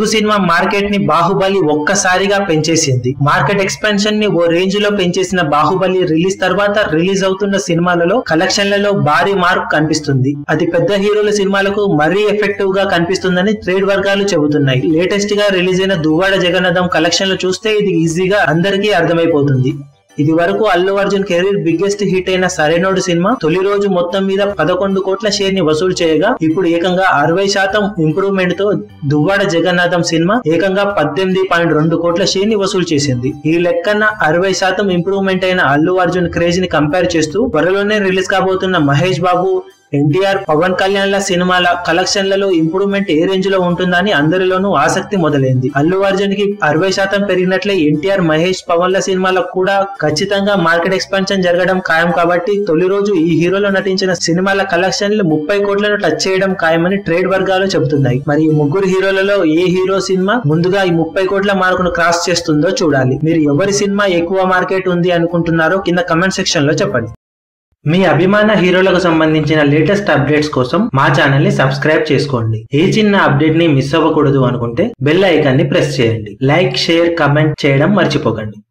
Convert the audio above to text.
cinema market ని బాహుబలి ఒక్కసారిగా పెంచేసింది market expansion ని ఓ రేంజ్ లో పెంచేసిన బాహుబలి రిలీజ్ తర్వాత రిలీజ్ అవుతున్న సినిమాలలో కలెక్షన్లలో భారీ మార్క్ కనిపిస్తుంది అది పెద్ద హీరోల సినిమాలకు మరీ ఎఫెక్టివ్ గా కనిపిస్తుందని ట్రేడ్ వర్గాలు చెబుతున్నాయి లేటెస్ట్ గా రిలీజ్ అయిన దువ్వాడ జగన్నాథం కలెక్షన్లు చూస్తే ఇది ఈజీగా అందరికీ అర్థమైపోతుంది ఇది వరకు Allu Arjun career biggest hit అయిన సరైనోడు సినిమా తొలి రోజు మొత్తం మీద పదకొండు కోట్ల షేర్ ని వసూలు చేయగా ఇప్పుడు ఏకంగా అరవై శాతం ఇంప్రూవ్మెంట్ తో దువ్వాడ జగన్నాథం సినిమా ఏకంగా పద్దెనిమిది పాయింట్ రెండు కోట్ల షేర్ ని వసూలు చేసింది ఈ లెక్కన అరవై శాతం ఇంప్రూవ్మెంట్ అయిన అల్లు అర్జున్ క్రేజ్ ని కంపేర్ చేస్తూ త్వరలోనే రిలీజ్ కాబోతున్న మహేష్ బాబు ఎన్టీఆర్ పవన్ కళ్యాణ్ ల సినిమాల కలెక్షన్లలో ఇంప్రూవ్మెంట్ ఏ రేంజ్ లో ఉంటుందని అందరిలోనూ ఆసక్తి మొదలైంది అల్లు అర్జున్ కి అరవై శాతం పెరిగినట్లే ఎన్టీఆర్ మహేష్ పవన్ ల సినిమాలకు కూడా ఖచ్చితంగా మార్కెట్ ఎక్స్పాన్షన్ జరగడం ఖాయం కాబట్టి తొలి రోజు ఈ హీరోలు నటించిన సినిమాల కలెక్షన్లు ముప్పై కోట్లను టచ్ చేయడం ఖాయమని ట్రేడ్ వర్గాలు చెబుతున్నాయి మరి ఈ ముగ్గురు హీరోలలో ఏ హీరో సినిమా ముందుగా ఈ ముప్పై కోట్ల మార్కును క్రాస్ చేస్తుందో చూడాలి మీరు ఎవరి సినిమా ఎక్కువ మార్కెట్ ఉంది అనుకుంటున్నారో కింద కమెంట్ సెక్షన్ లో చెప్పండి మీ అభిమాన హీరోలకు సంబంధించిన లేటెస్ట్ అప్డేట్స్ కోసం మా ఛానల్ ని సబ్స్క్రైబ్ చేసుకోండి ఏ చిన్న అప్డేట్ ని మిస్ అవ్వకూడదు అనుకుంటే బెల్ ఐకాన్ ని ప్రెస్ చేయండి లైక్ షేర్ కమెంట్ చేయడం మర్చిపోకండి